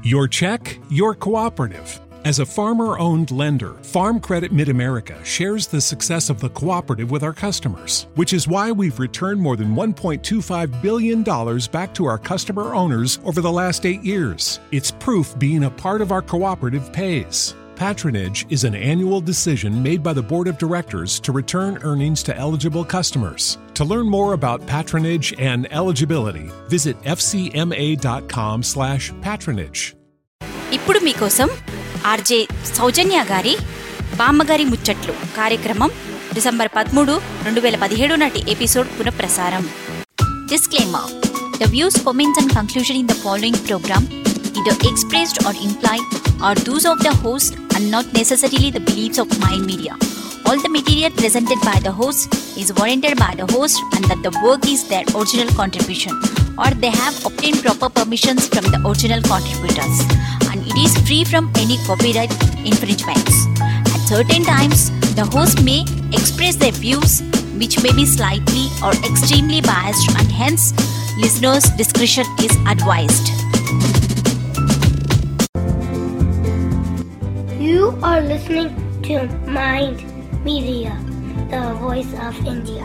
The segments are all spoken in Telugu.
Your check, your cooperative. As a farmer owned lender, Farm Credit Mid America shares the success of the cooperative with our customers, which is why we've returned more than $1.25 billion back to our customer owners over the last eight years. It's proof being a part of our cooperative pays. Patronage is an annual decision made by the Board of Directors to return earnings to eligible customers. To learn more about patronage and eligibility, visit fcma.com/patronage. ఇప్పుడు మీకోసం ఆర్జే సౌజన్య గారి బామ్మగారి ముచ్చట్లు కార్యక్రమం డిసెంబర్ పదమూడు రెండు వేల పదిహేడు నాటి ఎపిసోడ్ పునఃప్రసారం Disclaimer The views, comments, and conclusion in the following program, either expressed or implied, are those of the host and not necessarily the beliefs of Mind Media. All the material presented by the host is warranted by the host and that the work is their original contribution or they have obtained proper permissions from the original contributors and it is free from any copyright infringements. At certain times, the host may express their views which may be slightly or extremely biased and hence listeners' discretion is advised. You are listening to Mind Media, the voice of India.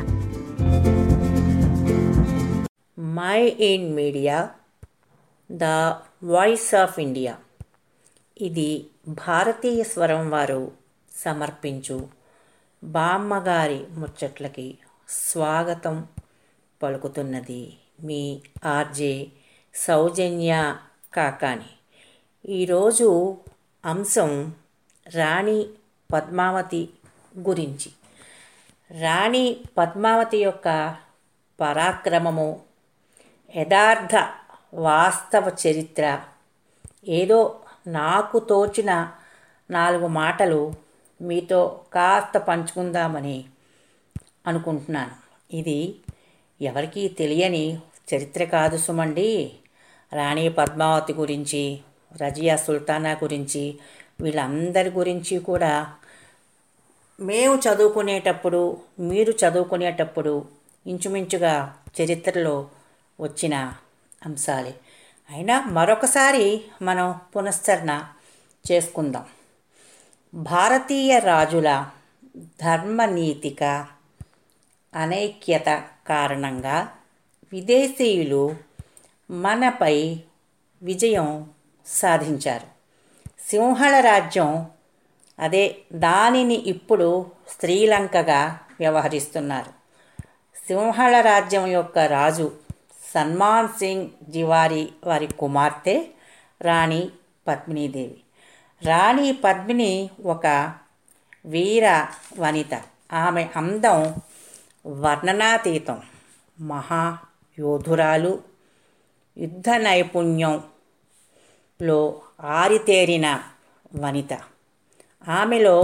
Mind media the voice of India ఇది భారతీయ స్వరం వారు సమర్పించు బామ్మగారి ముచ్చట్లకి స్వాగతం పలుకుతున్నది మీ ఆర్జే సౌజన్య కాకాని ఈరోజు అంశం రాణి పద్మావతి గురించి రాణి పద్మావతి యొక్క పరాక్రమము యథార్థ వాస్తవ చరిత్ర ఏదో నాకు తోచిన నాలుగు మాటలు మీతో కాస్త పంచుకుందామని అనుకుంటున్నాను ఇది ఎవరికీ తెలియని చరిత్ర కాదు సుమండి రాణి పద్మావతి గురించి రజియా సుల్తానా గురించి వీళ్ళందరి గురించి కూడా మేము చదువుకునేటప్పుడు మీరు చదువుకునేటప్పుడు ఇంచుమించుగా చరిత్రలో వచ్చిన అంశాలే అయినా మరొకసారి మనం పునశ్చరణ చేసుకుందాం భారతీయ రాజుల ధర్మనీతిక అనైక్యత కారణంగా విదేశీయులు మనపై విజయం సాధించారు సింహళ రాజ్యం అదే దానిని ఇప్పుడు శ్రీలంకగా వ్యవహరిస్తున్నారు సింహళ రాజ్యం యొక్క రాజు సన్మాన్ సింగ్ జివారి వారి కుమార్తె రాణి పద్మినీదేవి రాణి పద్మిని ఒక వీర వనిత ఆమె అందం వర్ణనాతీతం మహాయోధురాలు యుద్ధ నైపుణ్యంలో ఆరితేరిన వనిత ఆమెలో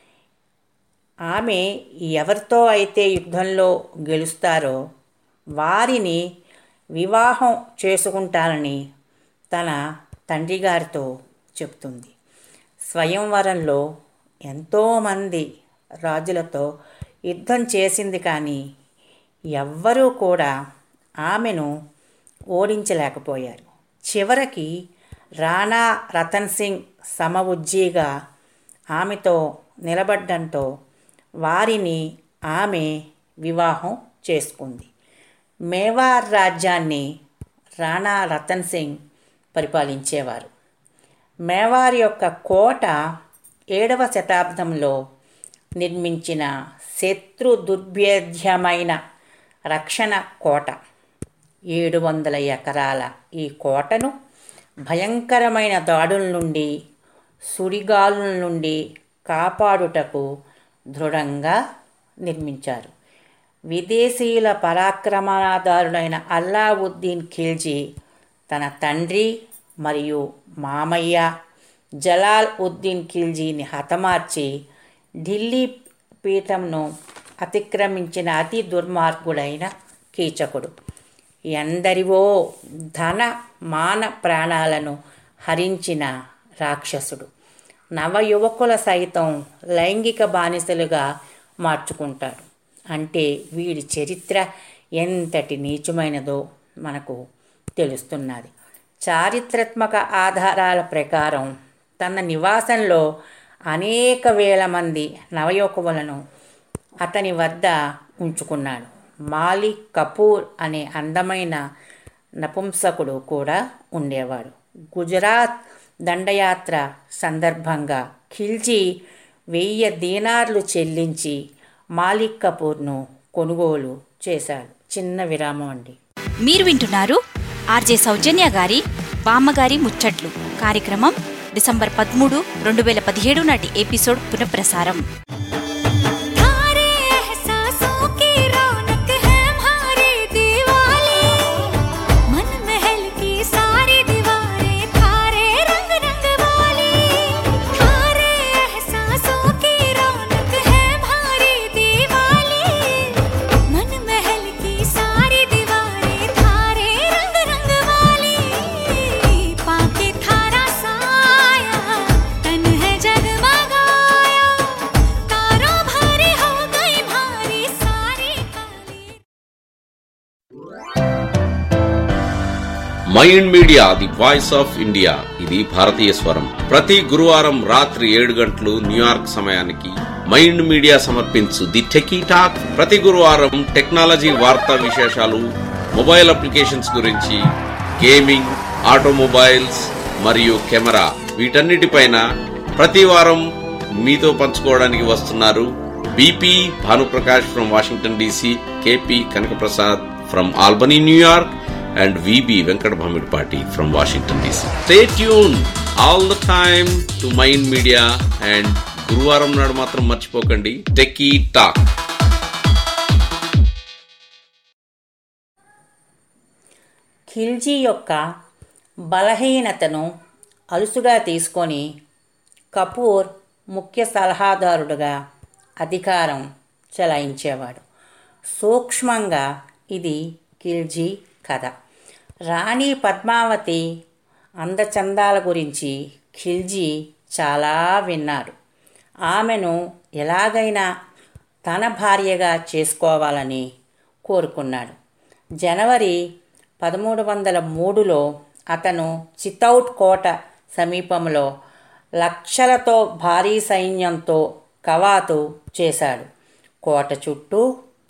ఆమె ఎవరితో అయితే యుద్ధంలో గెలుస్తారో వారిని వివాహం చేసుకుంటానని తన తండ్రి గారితో చెప్తుంది స్వయంవరంలో ఎంతోమంది రాజులతో యుద్ధం చేసింది కానీ ఎవ్వరూ కూడా ఆమెను ఓడించలేకపోయారు చివరికి రాణా రతన్ సింగ్ సమవుజ్జీగా ఆమెతో నిలబడ్డంతో వారిని ఆమె వివాహం చేసుకుంది మేవార్ రాజ్యాన్ని రాణా రతన్ సింగ్ పరిపాలించేవారు మేవార్ యొక్క కోట ఏడవ శతాబ్దంలో నిర్మించిన శత్రు దుర్భేద్యమైన రక్షణ కోట ఏడు వందల ఎకరాల ఈ కోటను భయంకరమైన దాడుల నుండి సుడిగాలుల నుండి కాపాడుటకు దృఢంగా నిర్మించారు విదేశీయుల పరాక్రమణాదారుడైన అల్లావుద్దీన్ ఖిల్జీ తన తండ్రి మరియు మామయ్య జలాల్ ఉద్దీన్ ఖిల్జీని హతమార్చి ఢిల్లీ పీఠంను అతిక్రమించిన అతి దుర్మార్గుడైన కీచకుడు ఎందరివో ధన మాన ప్రాణాలను హరించిన రాక్షసుడు నవయువకుల సైతం లైంగిక బానిసలుగా మార్చుకుంటాడు అంటే వీడి చరిత్ర ఎంతటి నీచమైనదో మనకు తెలుస్తున్నది చారిత్రాత్మక ఆధారాల ప్రకారం తన నివాసంలో అనేక వేల మంది నవయువకులను అతని వద్ద ఉంచుకున్నాడు మాలిక్ కపూర్ అనే అందమైన నపుంసకుడు కూడా ఉండేవాడు గుజరాత్ దండయాత్ర సందర్భంగా ఖిల్జీ వెయ్యి దీనార్లు చెల్లించి మాలిక్ కపూర్ను కొనుగోలు చేశాడు చిన్న విరామం అండి మీరు వింటున్నారు ఆర్జే సౌజన్య గారి బామ్మగారి ముచ్చట్లు కార్యక్రమం డిసెంబర్ పదమూడు రెండు వేల పదిహేడు నాటి ఎపిసోడ్ పునఃప్రసారం थारे एहसासों की रौनक है हमारी दीवाली मन महल की सारी दीवारें थारे रंग रंग वाली थारे एहसासों की रौनक है हमारी दीवाली मन महल की सारी दीवारें थारे रंग रंग वाली पाके थारा साया तन है जगमगाया तारों भरी हो गई भारी सारी काली mind media the voice of India ఇది భారతీయ స్వరం ప్రతి గురువారం రాత్రి ఏడు గంటలు న్యూయార్క్ సమయానికి మైండ్ మీడియా సమర్పించు ది టెకీ టాక్ ప్రతి గురువారం టెక్నాలజీ వార్తా విశేషాలు మొబైల్ అప్లికేషన్స్ గురించి గేమింగ్ ఆటోమొబైల్స్ మరియు కెమెరా వీటన్నిటిపైన ప్రతి వారం మీతో పంచుకోవడానికి వస్తున్నారు BP Bhanuprakash from Washington DC KP Kanakaprasad from Albany New York and VB Venkat Bhamidpati from Washington DC. Stay tuned all the time to Mind Media and గురువారం నాడు మాత్రం మర్చిపోకండి టెకీ టాక్ ఖిల్జీ యొక్క బలహీనతను అలుసుగా తీసుకొని కపూర్ ముఖ్య సలహాదారుడుగా అధికారం చెలాయించేవాడు సూక్ష్మంగా ఇది ఖిల్జీ కథ రాణి పద్మావతి అందచందాల గురించి ఖిల్జీ చాలా విన్నాడు ఆమెను ఎలాగైనా తన భార్యగా చేసుకోవాలని కోరుకున్నాడు జనవరి పదమూడు వందల మూడులో అతను చితౌట్ కోట సమీపంలో లక్షలతో భారీ సైన్యంతో కవాతు చేశాడు కోట చుట్టూ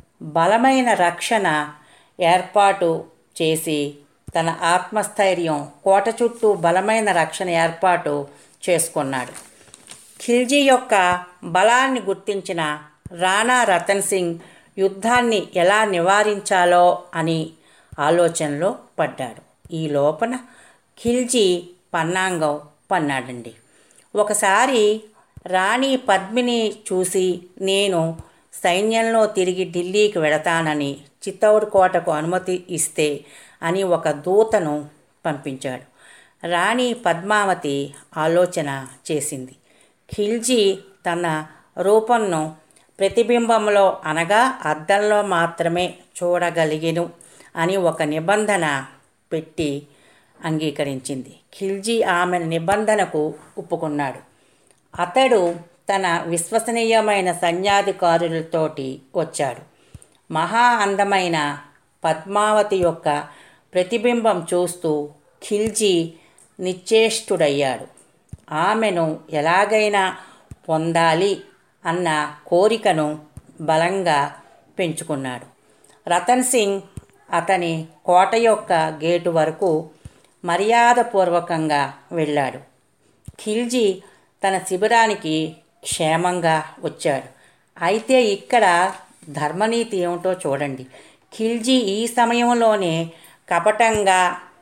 బలమైన రక్షణ ఏర్పాటు చేసి తన ఆత్మస్థైర్యం కోట చుట్టూ బలమైన రక్షణ ఏర్పాటు చేసుకున్నాడు ఖిల్జీ యొక్క బలాన్ని గుర్తించిన రాణా రతన్ సింగ్ యుద్ధాన్ని ఎలా నివారించాలో అని ఆలోచనలో పడ్డాడు ఈ లోపల ఖిల్జీ పన్నాంగం పన్నాడండి ఒకసారి రాణి పద్మిని చూసి నేను సైన్యంలో తిరిగి ఢిల్లీకి వెడతానని చిత్తౌడ్ కోటకు అనుమతి ఇస్తే అని ఒక దూతను పంపించాడు రాణి పద్మావతి ఆలోచన చేసింది ఖిల్జీ తన రూపంను ప్రతిబింబంలో అనగా అద్దంలో మాత్రమే చూడగలిగెను అని ఒక నిబంధన పెట్టి అంగీకరించింది ఖిల్జీ ఆమె నిబంధనకు ఒప్పుకున్నాడు అతడు తన విశ్వసనీయమైన సైన్యాధికారులతోటి వచ్చాడు మహా అందమైన పద్మావతి యొక్క ప్రతిబింబం చూస్తూ ఖిల్జీ నిశ్చేష్టుడయ్యాడు ఆమెను ఎలాగైనా పొందాలి అన్న కోరికను బలంగా పెంచుకున్నాడు రతన్ సింగ్ అతని కోట యొక్క గేటు వరకు మర్యాదపూర్వకంగా వెళ్ళాడు ఖిల్జీ తన శిబిరానికి క్షేమంగా వచ్చాడు అయితే ఇక్కడ ధర్మనీతి ఏమిటో చూడండి ఖిల్జీ ఈ సమయంలోనే కపటంగా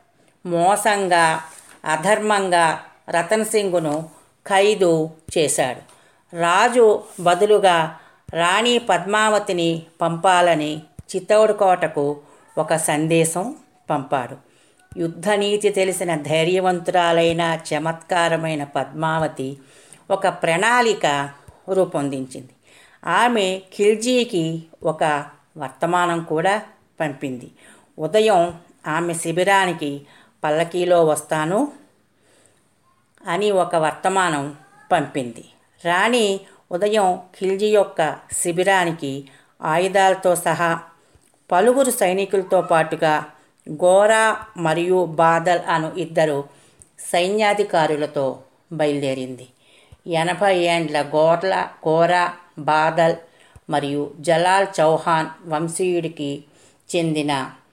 మోసంగా అధర్మంగా రతన్ సింగ్ను ఖైదు చేశాడు రాజు బదులుగా రాణి పద్మావతిని పంపాలని చిత్తౌడ్ కోటకు ఒక సందేశం పంపాడు యుద్ధనీతి తెలిసిన ధైర్యవంతురాలైన చమత్కారమైన పద్మావతి ఒక ప్రణాళిక రూపొందించింది ఆమె ఖిల్జీకి ఒక వర్తమానం కూడా పంపింది ఉదయం ఆమె శిబిరానికి పల్లకీలో వస్తాను అని ఒక వర్తమానం పంపింది రాణి ఉదయం ఖిల్జీ యొక్క శిబిరానికి ఆయుధాలతో సహా పలువురు సైనికులతో పాటుగా గోరా మరియు బాదల్ అను ఇద్దరు సైన్యాధికారులతో బయలుదేరింది ఎనభై ఏండ్ల గోర్ల గోరా బాదల్ మరియు జలాల్ చౌహాన్ వంశీయుడికి చెందిన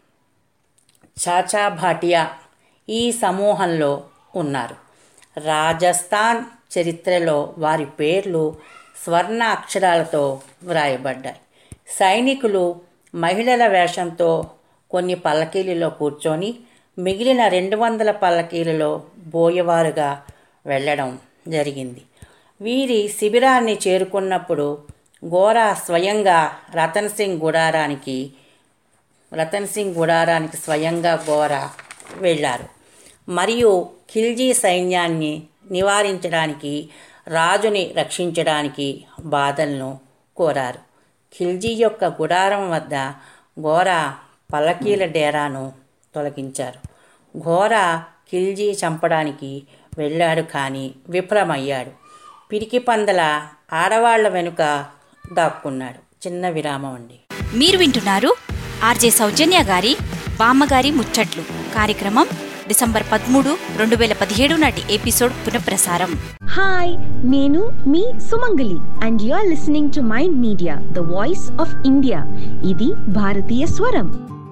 చాచా భాటియా ఈ సమూహంలో ఉన్నారు రాజస్థాన్ చరిత్రలో వారి పేర్లు స్వర్ణ అక్షరాలతో వ్రాయబడ్డాయి సైనికులు మహిళల వేషంతో కొన్ని పల్లకీలలో కూర్చొని మిగిలిన రెండు వందల పల్లకీలలో బోయవారుగా వెళ్ళడం జరిగింది వీరి శిబిరాన్ని చేరుకున్నప్పుడు గోరా స్వయంగా రతన్ సింగ్ గుడారానికి రతన్ సింగ్ గుడారానికి స్వయంగా గోరా వెళ్ళారు మరియు ఖిల్జీ సైన్యాన్ని నివారించడానికి రాజుని రక్షించడానికి బాధలను కోరారు ఖిల్జీ యొక్క గుడారం వద్ద గోరా పల్లకీల డేరాను తొలగించారు ఘోరా ఖిల్జీ చంపడానికి వెళ్ళాడు కానీ విఫలమయ్యాడు పిరికి పందల ఆడవాళ్ల వెనుక దాక్కున్నాడు చిన్న విరామం అండి మీరు వింటున్నారు ఆర్జే సౌజన్య గారి బామ్మగారి ముచ్చట్లు కార్యక్రమం డిసెంబర్ పదమూడు రెండు వేల పదిహేడు నాటి ఎపిసోడ్ పునఃప్రసారం హాయ్ నేను మీ Sumangali and you are listening to mind media the voice of India ఇది భారతీయ స్వరం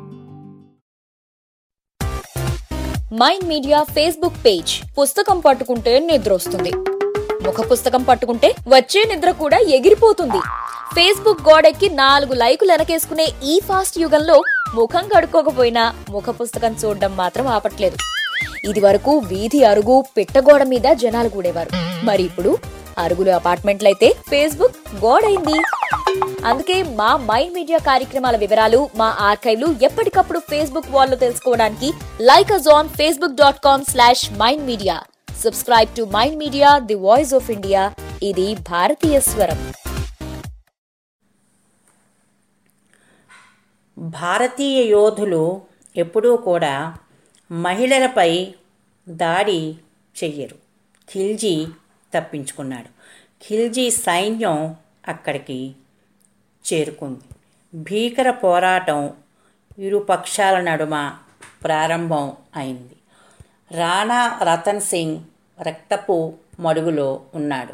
మైండ్ మీడియా ఫేస్బుక్ పేజ్ పుస్తకం పట్టుకుంటే నిద్ర వస్తుంది ముఖ పుస్తకం పట్టుకుంటే వచ్చే నిద్ర కూడా ఎగిరిపోతుంది ఫేస్బుక్ గోడెక్కి నాలుగు లైకులు వెనకేసుకునే ఈ ఫాస్ట్ యుగంలో ముఖం కడుక్కోకపోయినా ముఖ పుస్తకం చూడడం మాత్రం ఆపట్లేదు ఇది వరకు వీధి అరుగు పిట్టగోడ మీద జనాలు కూడేవారు మరి ఇప్పుడు అరుగులు అపార్ట్మెంట్లయితే ఫేస్బుక్ గోడైంది అందుకే మా మైండ్ మీడియా కార్యక్రమాల వివరాలు మా ఆర్కైవ్లు ఎప్పటికప్పుడు ఫేస్బుక్ వాల్లో తెలుసుకోవడానికి like us on Facebook dot com slash mind media subscribe to mind media the voice of India ఇది భారతీయ స్వరం భారతీయ యోధులు ఎప్పుడూ కూడా మహిళలపై దాడి చెయ్యరు ఖిల్జీ తప్పించుకున్నాడు ఖిల్జీ సైన్యం అక్కడికి చేరుకుంది భీకర పోరాటం ఇరు పక్షాల నడుమ ప్రారంభం అయింది రాణా రతన్ సింగ్ రక్తపు మడుగులో ఉన్నాడు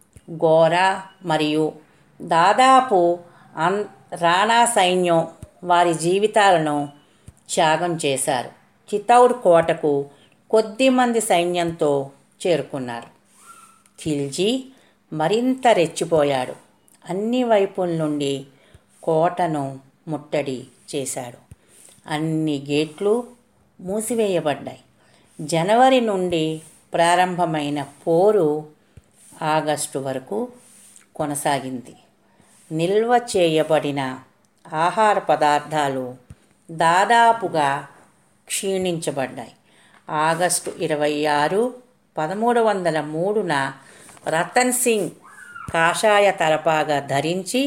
గోరా మరియు దాదాపు అన్ రాణా సైన్యం వారి జీవితాలను త్యాగం చేశారు చిత్తౌడ్ కోటకు కొద్దిమంది సైన్యంతో చేరుకున్నారు ఖిల్జీ మరింత రెచ్చిపోయాడు అన్ని వైపుల నుండి కోటను ముట్టడి చేశాడు అన్ని గేట్లు మూసివేయబడ్డాయి జనవరి నుండి ప్రారంభమైన పోరు ఆగస్టు వరకు కొనసాగింది నిల్వ చేయబడిన ఆహార పదార్థాలు దాదాపుగా క్షీణించబడ్డాయి ఆగస్టు ఇరవై ఆరు పదమూడు వందల మూడున రతన్ సింగ్ కాషాయ తలపాగా ధరించి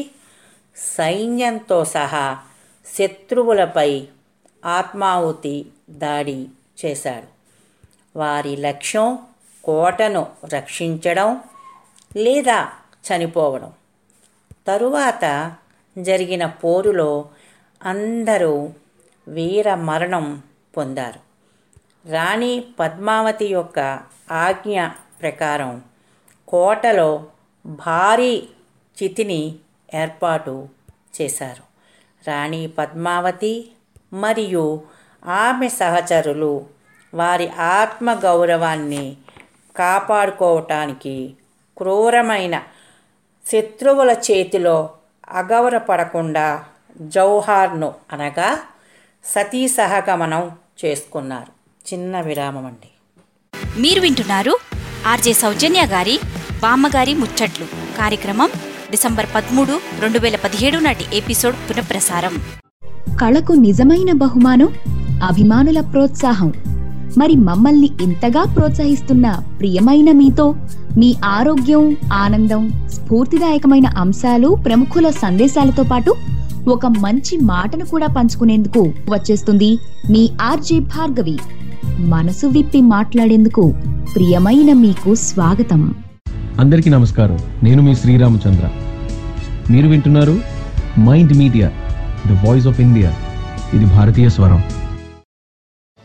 సైన్యంతో సహా శత్రువులపై ఆత్మాహుతి దాడి చేశాడు వారి లక్ష్యం కోటను రక్షించడం లేదా చనిపోవడం తరువాత జరిగిన పోరులో అందరూ వీర మరణం పొందారు రాణి పద్మావతి యొక్క ఆజ్ఞ ప్రకారం కోటలో భారీ చితిని ఏర్పాటు చేశారు రాణి పద్మావతి మరియు ఆమె సహచరులు వారి ఆత్మగౌరవాన్ని కాపాడుకోవటానికి క్రూరమైన శత్రువుల చేతిలో అగౌరపడకుండా జౌహార్ను అనగా సతీ సహగమనం చేసుకున్నారు చిన్న విరామం అండి మీరు వింటున్నారు ఆర్జే సౌజన్య గారి బామ్మగారి ముచ్చట్లు కార్యక్రమం డిసెంబర్ పదమూడు రెండు వేల పదిహేడు నాటి ఎపిసోడ్ పునఃప్రసారం కళకు నిజమైన బహుమానం అభిమానుల ప్రోత్సాహం మరి మమ్మల్ని ఇంతగా ప్రోత్సహిస్తున్న ప్రియమైన మీతో మీ ఆరోగ్యం ఆనందం స్ఫూర్తిదాయకమైన అంశాలు ప్రముఖుల సందేశాలతో పాటు ఒక మంచి మాటను కూడా పంచుకునేందుకు వచ్చేస్తుంది మీ ఆర్జే భార్గవి మనసు విప్పి మాట్లాడేందుకు ప్రియమైన మీకు స్వాగతం అందరికీ నమస్కారం నేను మీ శ్రీరామచంద్ర మీరు వింటున్నారు mind media the voice of India ఇది భారతీయ స్వరం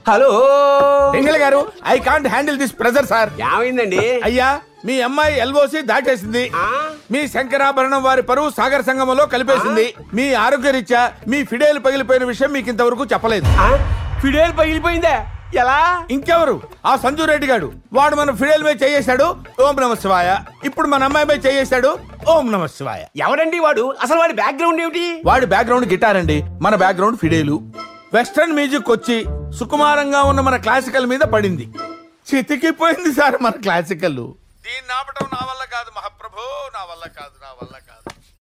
హలో ఎంగళ గారు I can't handle this pressure sir ఏమైందండి అయ్యా మీ అమ్మాయి ఎల్ఓసి దాటేసింది మీ శంకరాభరణం వారి పరువు సాగర సంగమంలో కలిపేసింది మీ ఆరోగ్యరీత్యా మీ ఫిడేలు పగిలిపోయిన విషయం మీకు ఇంతవరకు చెప్పలేదు ఫిడేల్ పగిలిపోయిందా ఎలా ఇంకెవరు ఆ సంజు రెడ్డి గాడు వాడు మన ఫిడేల్ మీద చేయేశాడు ఓం నమ శివాయ ఇప్పుడు మన అమ్మాయి మీద చేయేశాడు ఓం నమ శివాయ ఎవరండి వాడు అసలు వాడి బ్యాక్గ్రౌండ్ ఏమిటి వాడి బ్యాక్గ్రౌండ్ గిటార్ అండి మన బ్యాక్గ్రౌండ్ ఫిడేలు వెస్టర్న్ మ్యూజిక్ వచ్చి సుకుమారంగా ఉన్న మన క్లాసికల్ మీద పడింది చితికిపోయింది సార్ మన క్లాసికల్ దీన్ని ఆపటం నా వల్ల కాదు మహాప్రభు నా వల్ల కాదు నా వల్ల కాదు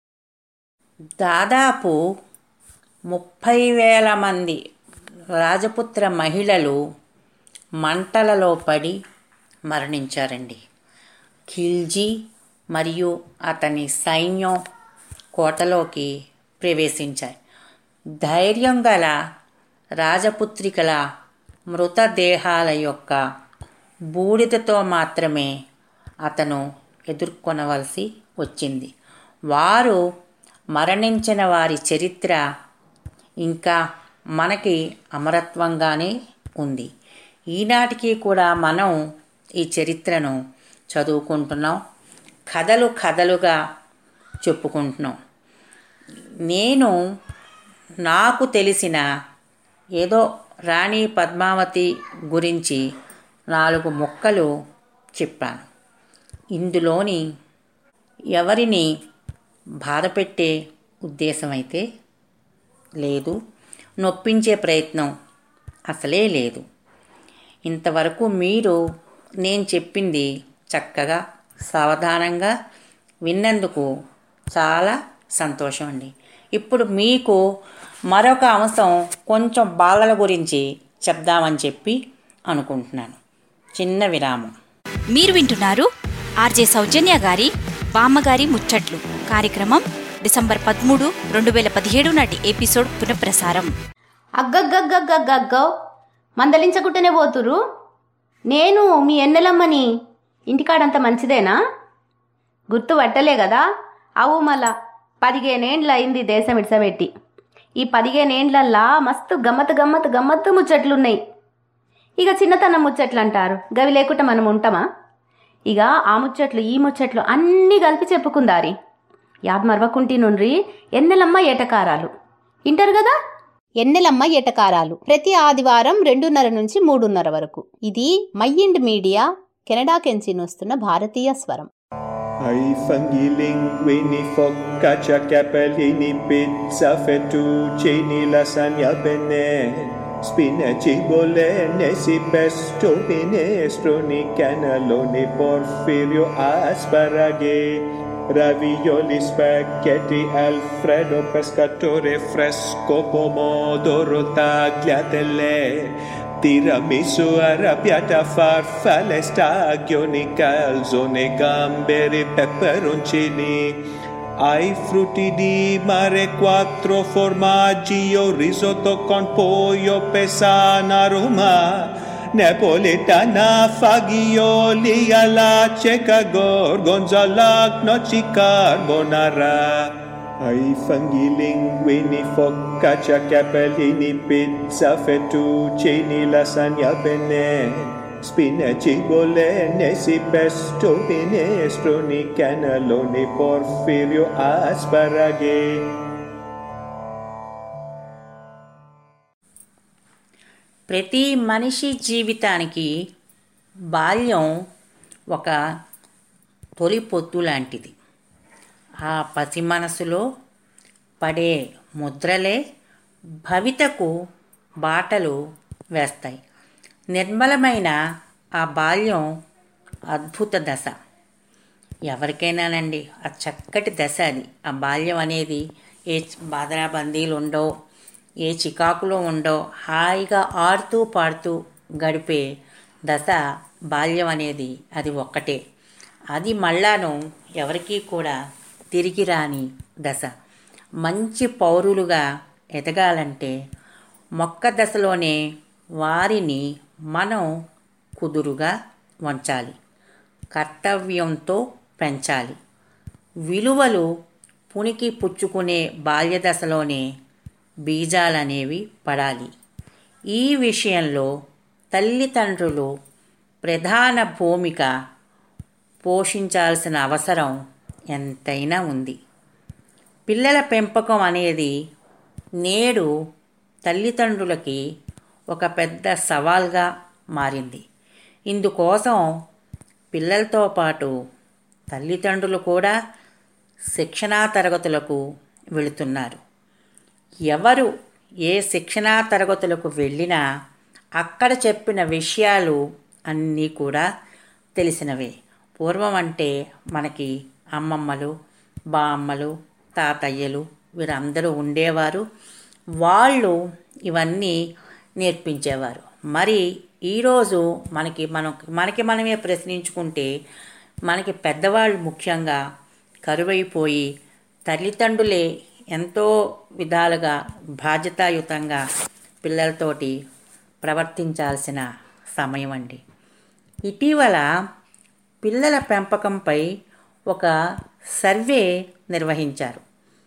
దాదాపు ముప్పై వేల మంది రాజపుత్ర మహిళలు మంటలలో పడి మరణించారండి ఖిల్జీ మరియు అతని సైన్యం కోటలోకి ప్రవేశించాయి ధైర్యం గల రాజపుత్రికల మృతదేహాల యొక్క బూడిదతో మాత్రమే అతను ఎదుర్కొనవలసి వచ్చింది వారు మరణించిన వారి చరిత్ర ఇంకా మనకి అమరత్వంగానే ఉంది ఈనాటికి కూడా మనం ఈ చరిత్రను చదువుకుంటున్నాం కథలు కథలుగా చెప్పుకుంటున్నాం నేను నాకు తెలిసిన ఏదో రాణి పద్మావతి గురించి నాలుగు ముక్కలు చెప్పాను ఇందులోని ఎవరిని బాధపెట్టే ఉద్దేశం అయితే లేదు నొప్పించే ప్రయత్నం అసలే లేదు ఇంతవరకు మీరు నేను చెప్పింది చక్కగా సావధానంగా విన్నందుకు చాలా సంతోషం అండి ఇప్పుడు మీకు మరొక అంశం కొంచెం బాలల గురించి చెప్దామని చెప్పి అనుకుంటున్నాను చిన్న విరామం మీరు వింటున్నారు ఆర్జే సౌజన్య గారి బామ్మగారి ముచ్చట్లు కార్యక్రమం డిసెంబర్ పదమూడు రెండు వేల పదిహేడు నాటి ఎపిసోడ్ పునఃప్రసారం అగ్గగ్గగ్గగ్గగ్గో మందలించకుంటేనే పోతురు నేను మీ ఎన్నెలమ్మని ఇంటికాడంత మంచిదేనా గుర్తు పట్టలే కదా అవు మళ్ళా పదిహేనేండ్ల అయింది దేశం ఇడ్సబెట్టి ఈ పదిహేనేండ్లల్లా మస్తు గమ్మత్ గమ్మత్ గమ్మత్తు ముచ్చట్లున్నాయి ఇక చిన్నతనం ముచ్చట్లు అంటారు గవి లేకుండా మనం ఉంటామా ఇక ఆ ముచ్చట్లు ఈ ముచ్చట్లు అన్నీ కలిపి చెప్పుకుందారి యాద్ మరవకుంటి నుండ్రి ఎన్నెలమ్మ ఏటకారాలు ఇంటారు కదా ఎన్నెలమ్మ ఎటకారాలు ప్రతి ఆదివారం రెండున్నర నుంచి మూడున్నర వరకు ఇది మైండ్ మీడియా కెనడా కెంచి వస్తున్న భారతీయ స్వరం Ai funghi linguini, focaccia, capellini, pizza, fettuccini, lasagna, penne, spinaci, bolognesi, pesto, minestroni, cannelloni, porfirio, asparaghi, ravioli, spaghetti, alfredo, pescatore, fresco, pomodoro, tagliatelle, tiramisù, arrabbiata, farfalle, stagioni, calzone, gamberi, peperoncini, ai frutti di mare, quattro formaggi, o risotto con pollo, pesana, Roma, napoletana, fagioli, alla cieca, gorgonzola, gnocchi, carbonara. Ai funghi linguini, focaccia, capellini, pizza, fettuccini, lasagna, penne, spinaci, bolognesi, pesto, minestroni, cannelloni, porfirio, asparaghi. ప్రతి మనిషి జీవితానికి బాల్యం ఒక తొలి పొత్తు లాంటిది ఆ పసి మనసులో పడే ముద్రలే భవితకు బాటలు వేస్తాయి నిర్మలమైన ఆ బాల్యం అద్భుత దశ ఎవరికైనానండి ఆ చక్కటి దశ అది ఆ బాల్యం అనేది ఏ బాధరాబందీలు ఉండవు ఏ చికాకులు ఉండవు హాయిగా ఆడుతూ పాడుతూ గడిపే దశ బాల్యం అనేది అది ఒక్కటే అది మళ్ళాను ఎవరికీ కూడా తిరిగి రాని దశ మంచి పౌరులుగా ఎదగాలంటే మొక్క దశలోనే వారిని మనం కుదురుగా వంచాలి కర్తవ్యంతో పెంచాలి విలువలు పునికి పుచ్చుకునే బాల్య దశలోనే బీజాలనేవి పడాలి ఈ విషయంలో తల్లిదండ్రులు ప్రధాన భూమిక పోషించాల్సిన అవసరం ఎంతైనా ఉంది పిల్లల పెంపకం అనేది నేడు తల్లిదండ్రులకి ఒక పెద్ద సవాల్గా మారింది ఇందుకోసం పిల్లలతో పాటు తల్లిదండ్రులు కూడా శిక్షణా తరగతులకు వెళుతున్నారు ఎవరు ఏ శిక్షణా తరగతులకు వెళ్ళినా అక్కడ చెప్పిన విషయాలు అన్నీ కూడా తెలిసినవే పూర్వం అంటే మనకి అమ్మమ్మలు బామ్మలు తాతయ్యలు వీరందరూ ఉండేవారు వాళ్ళు ఇవన్నీ నేర్పించేవారు మరి ఈరోజు మనకి మనం మనకి మనమే ప్రశ్నించుకుంటే మనకి పెద్దవాళ్ళు ముఖ్యంగా కరువైపోయి తల్లిదండ్రులే ఎంతో విధాలుగా బాధ్యతాయుతంగా పిల్లలతోటి ప్రవర్తించాల్సిన సమయం అండి ఇటీవల పిల్లల పెంపకంపై ఒక సర్వే నిర్వహించారు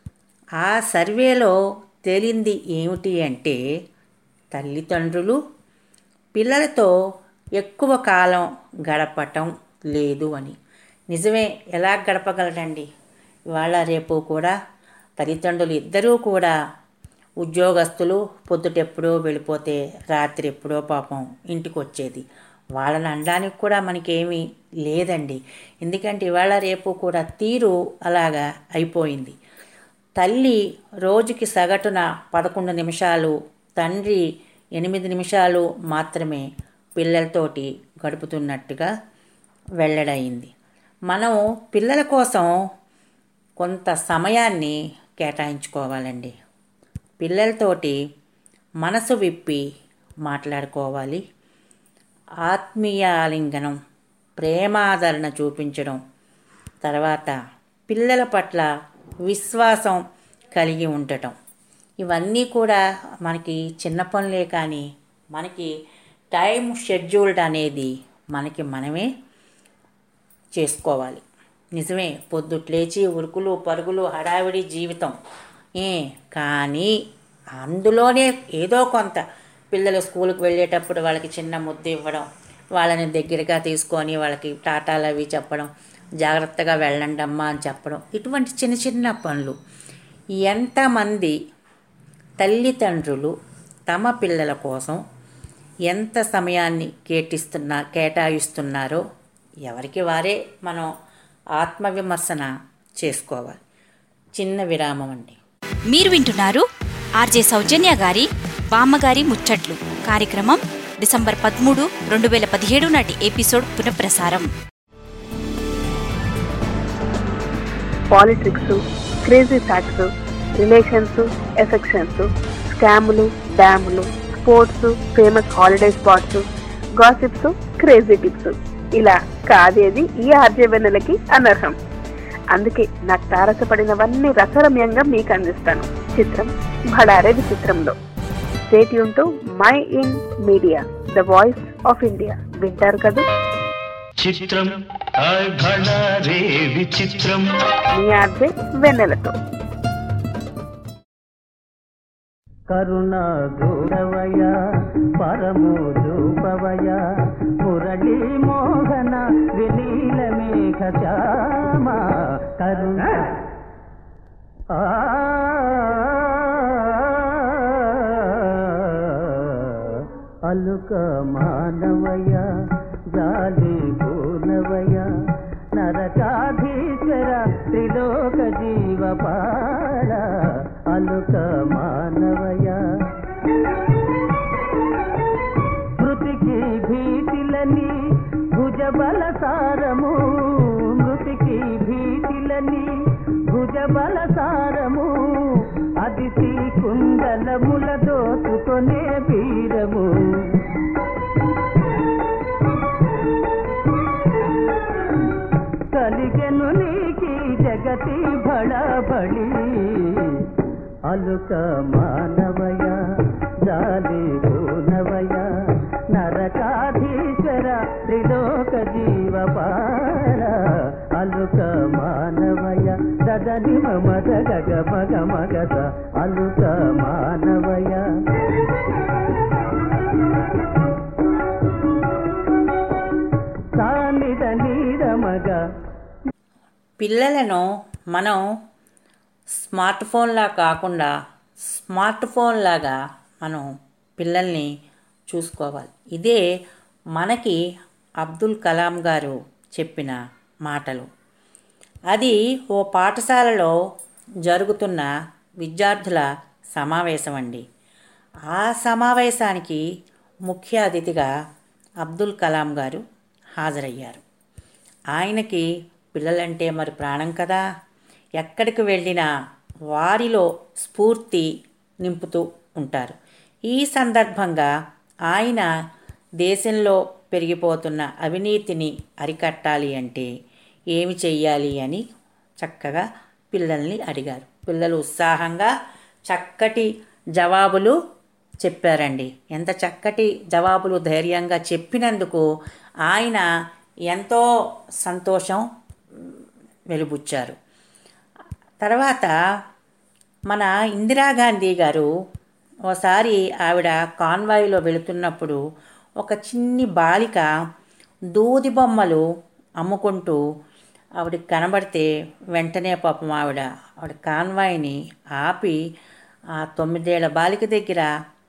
ఆ సర్వేలో తేలింది ఏమిటి అంటే తల్లిదండ్రులు పిల్లలతో ఎక్కువ కాలం గడపటం లేదు అని నిజమే ఎలా గడపగలరండి ఇవాళ రేపు కూడా తల్లిదండ్రులు ఇద్దరూ కూడా ఉద్యోగస్తులు పొద్దుటెప్పుడో వెళ్ళిపోతే రాత్రి ఎప్పుడో పాపం ఇంటికి వచ్చేది వాళ్ళని అనడానికి కూడా మనకేమీ లేదండి ఎందుకంటే ఇవాళ రేపు కూడా తీరు అలాగా అయిపోయింది తల్లి రోజుకి సగటున పదకొండు నిమిషాలు తండ్రి ఎనిమిది నిమిషాలు మాత్రమే పిల్లలతోటి గడుపుతున్నట్టుగా వెల్లడయింది మనం పిల్లల కోసం కొంత సమయాన్ని కేటాయించుకోవాలండి పిల్లలతోటి మనసు విప్పి మాట్లాడుకోవాలి ఆత్మీయ ఆలింగనం ప్రేమాదరణ చూపించడం తర్వాత పిల్లల పట్ల విశ్వాసం కలిగి ఉండటం ఇవన్నీ కూడా మనకి చిన్న పనులే కానీ మనకి టైం షెడ్యూల్డ్ అనేది మనకి మనమే చేసుకోవాలి నిజమే పొద్దుట్లేచి ఉరుకులు పరుగులు హడావిడి జీవితం ఏ కానీ అందులోనే ఏదో కొంత పిల్లలు స్కూల్కి వెళ్ళేటప్పుడు వాళ్ళకి చిన్న ముద్దు ఇవ్వడం వాళ్ళని దగ్గరగా తీసుకొని వాళ్ళకి టాటాలు అవి చెప్పడం జాగ్రత్తగా వెళ్ళండి అమ్మా అని చెప్పడం ఇటువంటి చిన్న చిన్న పనులు ఎంతమంది తల్లిదండ్రులు తమ పిల్లల కోసం ఎంత సమయాన్ని కేటిస్తున్నా కేటాయిస్తున్నారో ఎవరికి వారే మనం ఆత్మవిమర్శన చేసుకోవాలి చిన్న విరామం అండి మీరు వింటున్నారు ఆర్జే సౌజన్య గారి బామ్మగారి ముచ్చట్లు కార్యక్రమం డిసెంబర్ పదమూడు రెండు వేల పదిహేడు నాటి ఎపిసోడ్ పునఃప్రసారం politics crazy facts relations affections స్కాములు డ్యాములు sports famous holiday spots gossips crazy tips ఇలా కాదేది ఈ ఆర్జవెన్నెలకి అనర్హం అందుకే నాకు తారసపడినవన్నీ రసరమ్యంగా మీకు అందిస్తాను చిత్రం భడారే విచిత్రంలో stay tuned to mind media the voice of India వింటారు కదా చిత్రం హాయ్ భడా రే విచిత్రం మీ ఆర్జే వెన్నెలతో కరుణ గౌరవయ పరము దూపవయ మురళీ మోహన విలీల మేఘ శ్యామ కరుణ ఆ అలుక మానవయ జాలి పూనవయ నరకాధీశ్వర త్రిలోక జీవపాల అలుక మానవయ మృతికి భీతిలని భుజబల సారము మృతికి భీతిలని భుజబల సారము అదిసి కుండలముల దోచుకొనే వీరము కలిగెను నీకి జగతి బళబళి అలుక మానవయ జాలి పూనవయ నరకాధీశ్వర త్రిలోక జీవపాల అలుక మానవయ దదని మమద గగ మగ మగద అలుక మానవయ ప్రేమగా పిల్లలను మనం స్మార్ట్ ఫోన్లా కాకుండా స్మార్ట్ ఫోన్ లాగా మనం పిల్లల్ని చూసుకోవాలి ఇదే మనకి అబ్దుల్ కలాం గారు చెప్పిన మాటలు అది ఓ పాఠశాలలో జరుగుతున్న విద్యార్థుల సమావేశం అండి ఆ సమావేశానికి ముఖ్య అతిథిగా అబ్దుల్ కలాం గారు హాజరయ్యారు ఆయనకి పిల్లలంటే మరి ప్రాణం కదా ఎక్కడికి వెళ్ళినా వారిలో స్ఫూర్తి నింపుతూ ఉంటారు ఈ సందర్భంగా ఆయన దేశంలో పెరిగిపోతున్న అవినీతిని అరికట్టాలి అంటే ఏమి చెయ్యాలి అని చక్కగా పిల్లల్ని అడిగారు పిల్లలు ఉత్సాహంగా చక్కటి జవాబులు చెప్పారండి ఎంత చక్కటి జవాబులు ధైర్యంగా చెప్పినందుకు ఆయన ఎంతో సంతోషం వెలుబుచ్చారు తర్వాత మన ఇందిరాగాంధీ గారు ఓసారి ఆవిడ కాన్వాయ్లో వెళుతున్నప్పుడు ఒక చిన్ని బాలిక దూది బొమ్మలు అమ్ముకుంటూ ఆవిడకి కనబడితే వెంటనే పాపం ఆవిడ ఆవిడ కాన్వాయ్ని ఆపి ఆ తొమ్మిదేళ్ల బాలిక దగ్గర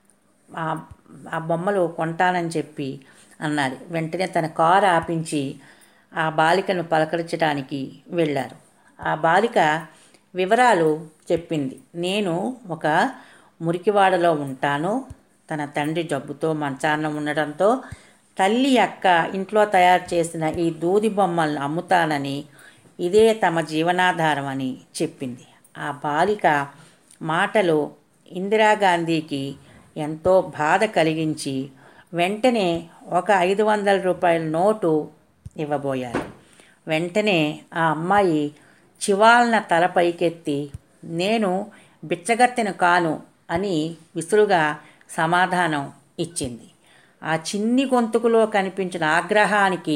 ఆ ఆ బొమ్మలు కొంటానని చెప్పి అన్నది వెంటనే తన కారు ఆపించి ఆ బాలికను పలకరించడానికి వెళ్ళారు ఆ బాలిక వివరాలు చెప్పింది నేను ఒక మురికివాడలో ఉంటాను తన తండ్రి జబ్బుతో మంచాన ఉండడంతో తల్లి అక్క ఇంట్లో తయారు చేసిన ఈ దూది బొమ్మలను అమ్ముతానని ఇదే తమ జీవనాధారం అని చెప్పింది ఆ బాలిక మాటలు ఇందిరాగాంధీకి ఎంతో బాధ కలిగించి వెంటనే ఒక ఐదు వందల రూపాయల నోటు ఇవ్వబోయారు వెంటనే ఆ అమ్మాయి చివాలన తల పైకెత్తి నేను బిచ్చగత్తెను కాను అని విసురుగా సమాధానం ఇచ్చింది ఆ చిన్ని గొంతుకులో కనిపించిన ఆగ్రహానికి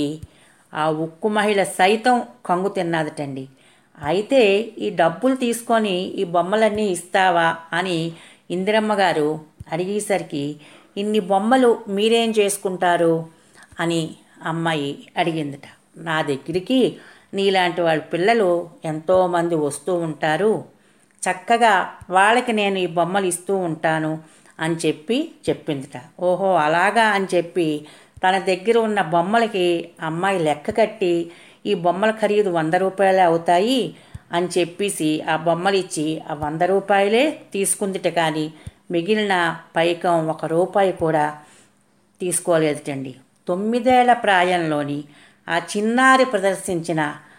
ఆ ఉక్కు మహిళ సైతం కంగు తిన్నదటండి అయితే ఈ డబ్బులు తీసుకొని ఈ బొమ్మలన్నీ ఇస్తావా అని ఇందిరమ్మ గారు అడిగేసరికి ఇన్ని బొమ్మలు మీరేం చేసుకుంటారు అని అమ్మాయి అడిగిందట నా దగ్గరికి నీలాంటి వాళ్ళ పిల్లలు ఎంతోమంది వస్తూ ఉంటారు చక్కగా వాళ్ళకి నేను ఈ బొమ్మలు ఇస్తూ ఉంటాను అని చెప్పి చెప్పిందిట ఓహో అలాగా అని చెప్పి తన దగ్గర ఉన్న బొమ్మలకి అమ్మాయి లెక్క కట్టి ఈ బొమ్మల ఖరీదు వంద రూపాయలే అవుతాయి అని చెప్పేసి ఆ బొమ్మలు ఇచ్చి ఆ వంద రూపాయలే తీసుకుందిట కానీ మిగిలిన పైకం ఒక రూపాయి కూడా తీసుకోలేదుటండి తొమ్మిదేళ్ల ప్రాయంలోని ఆ చిన్నారి ప్రదర్శించిన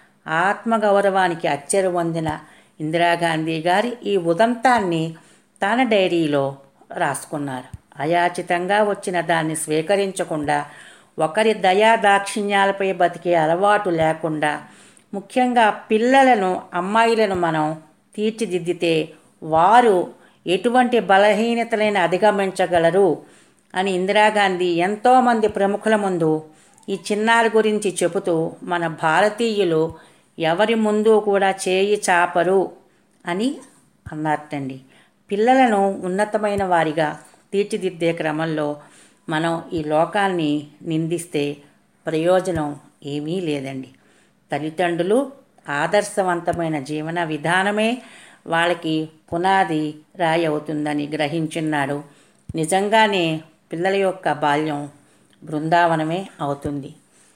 ఆత్మగౌరవానికి అచ్చరు పొందిన ఇందిరాగాంధీ గారి ఈ ఉదంతాన్ని తన డైరీలో రాసుకున్నారు అయాచితంగా వచ్చిన దాన్ని స్వీకరించకుండా ఒకరి దయా దాక్షిణ్యాలపై బతికే అలవాటు లేకుండా ముఖ్యంగా పిల్లలను అమ్మాయిలను మనం తీర్చిదిద్దితే వారు ఎటువంటి బలహీనతలైన అధిగమించగలరు అని ఇందిరాగాంధీ ఎంతోమంది ప్రముఖుల ముందు ఈ చిన్నారి గురించి చెబుతూ మన భారతీయులు ఎవరి ముందు కూడా చేయి చాపరు అని అన్నారటండి పిల్లలను ఉన్నతమైన వారిగా తీర్చిదిద్దే క్రమంలో మనం ఈ లోకాన్ని నిందిస్తే ప్రయోజనం ఏమీ లేదండి తల్లిదండ్రులు ఆదర్శవంతమైన జీవన విధానమే వాళ్ళకి పునాది రాయి అవుతుందని గ్రహించున్నాడు నిజంగానే పిల్లల యొక్క బాల్యం బృందావనమే అవుతుంది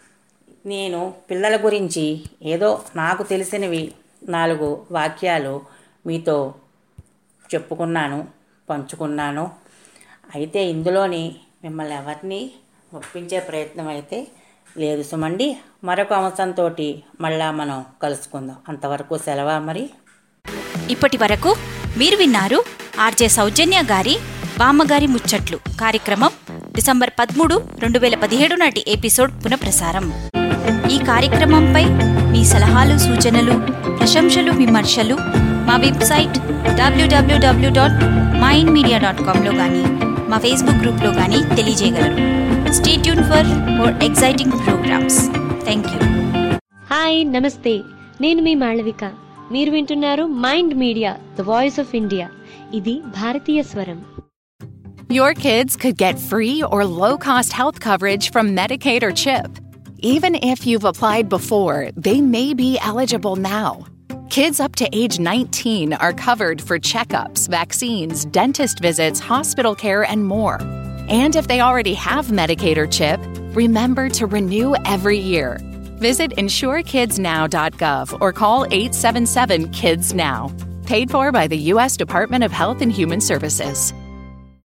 నేను పిల్లల గురించి ఏదో నాకు తెలిసినవి నాలుగు వాక్యాలు మీతో చెప్పుకున్నాను పంచుకున్నాను అయితే ఇందులోని మిమ్మల్ని ఎవరిని ఒప్పించే ప్రయత్నం అయితే లేదు సుమండి మరొక అంశంతో మళ్ళా మనం కలుసుకుందాం అంతవరకు సెలవా మరి ఇప్పటి వరకు మీరు విన్నారు ఆర్జే సౌజన్య గారి బామ్మగారి ముచ్చట్లు కార్యక్రమం డిసెంబర్ పదమూడు రెండు వేల పదిహేడు నాటి ఎపిసోడ్ పునఃప్రసారం ఈ కార్యక్రమంపై మీ సలహాలు సూచనలు ప్రశంసలు విమర్శలు మా website WWW dot mind media dot కామ్లో కానీ మా ఫేస్బుక్ గ్రూప్లో కానీ తెలియజేయగలరు stay tuned for more exciting programs thank you hi నమస్తే నేను మీ మాళవిక మీరు వింటున్నారు mind media the voice of India ఇది భారతీయ స్వరం Your kids could get free or low cost health coverage from Medicaid or CHIP. Even if you've applied before, they may be eligible now. Kids up to age 19 are covered for checkups, vaccines, dentist visits, hospital care, and more. And if they already have Medicaid or CHIP, remember to renew every year. Visit insurekidsnow.gov or call 877 KIDS NOW. Paid for by the U.S. Department of Health and Human Services.